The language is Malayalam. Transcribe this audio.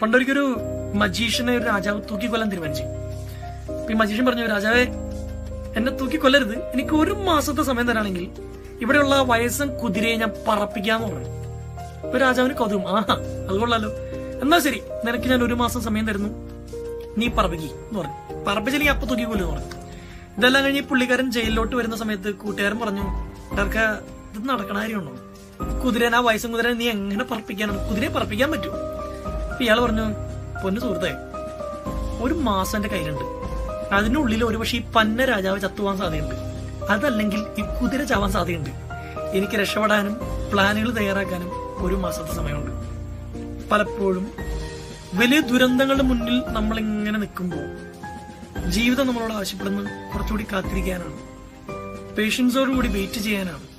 പണ്ടൊരിക്കൊരു മജീഷ്യനെ ഒരു രാജാവ് തൂക്കിക്കൊല്ലാൻ തീരുമാനിച്ചു അപ്പൊ ഈ മജീഷ്യൻ പറഞ്ഞു രാജാവേ എന്നെ തൂക്കിക്കൊല്ലരുത് എനിക്ക് ഒരു മാസത്തെ സമയം തരാണെങ്കിൽ ഇവിടെയുള്ള വയസ്സൻ കുതിരയെ ഞാൻ പറപ്പിക്കാന്ന് പറഞ്ഞു അപ്പൊ രാജാവിന് കൗതുകം ആഹാ അത് കൊള്ളാലോ എന്നാ ശരി നിനക്ക് ഞാൻ ഒരു മാസം സമയം തരുന്നു നീ പറപ്പിക്കി എന്ന് പറഞ്ഞു പറപ്പിച്ചില്ലെങ്കിൽ അപ്പൊ തൂക്കിക്കൊല്ലു പറഞ്ഞു ഇതെല്ലാം കഴിഞ്ഞ് ഈ പുള്ളിക്കാരൻ ജയിലിലോട്ട് വരുന്ന സമയത്ത് കൂട്ടുകാരൻ പറഞ്ഞു ഡർക്ക ഇത് നടക്കണ കാര്യമുണ്ടോ കുതിരനെ ആ വയസ്സും കുതിരനെ നീ എങ്ങനെ പറപ്പിക്കാനാണ് കുതിരയെ പറപ്പിക്കാൻ പറ്റുമോ അപ്പൊ ഇയാള് പറഞ്ഞു പൊന്നു സുഹൃത്തെ ഒരു മാസം എന്റെ കയ്യിലുണ്ട് അതിനുള്ളിൽ ഒരുപക്ഷെ ഈ പന്ന രാജാവ് ചത്തുവാൻ സാധ്യതയുണ്ട് അതല്ലെങ്കിൽ ഈ കുതിര ചാവാൻ സാധ്യതയുണ്ട് എനിക്ക് രക്ഷപ്പെടാനും പ്ലാനുകൾ തയ്യാറാക്കാനും ഒരു മാസത്തെ സമയമുണ്ട് പലപ്പോഴും വലിയ ദുരന്തങ്ങളുടെ മുന്നിൽ നമ്മൾ ഇങ്ങനെ നിൽക്കുമ്പോൾ ജീവിതം നമ്മളോട് ആവശ്യപ്പെടുന്നത് കുറച്ചുകൂടി കാത്തിരിക്കാനാണ് പേഷ്യൻസോടുകൂടി വെയിറ്റ് ചെയ്യാനാണ്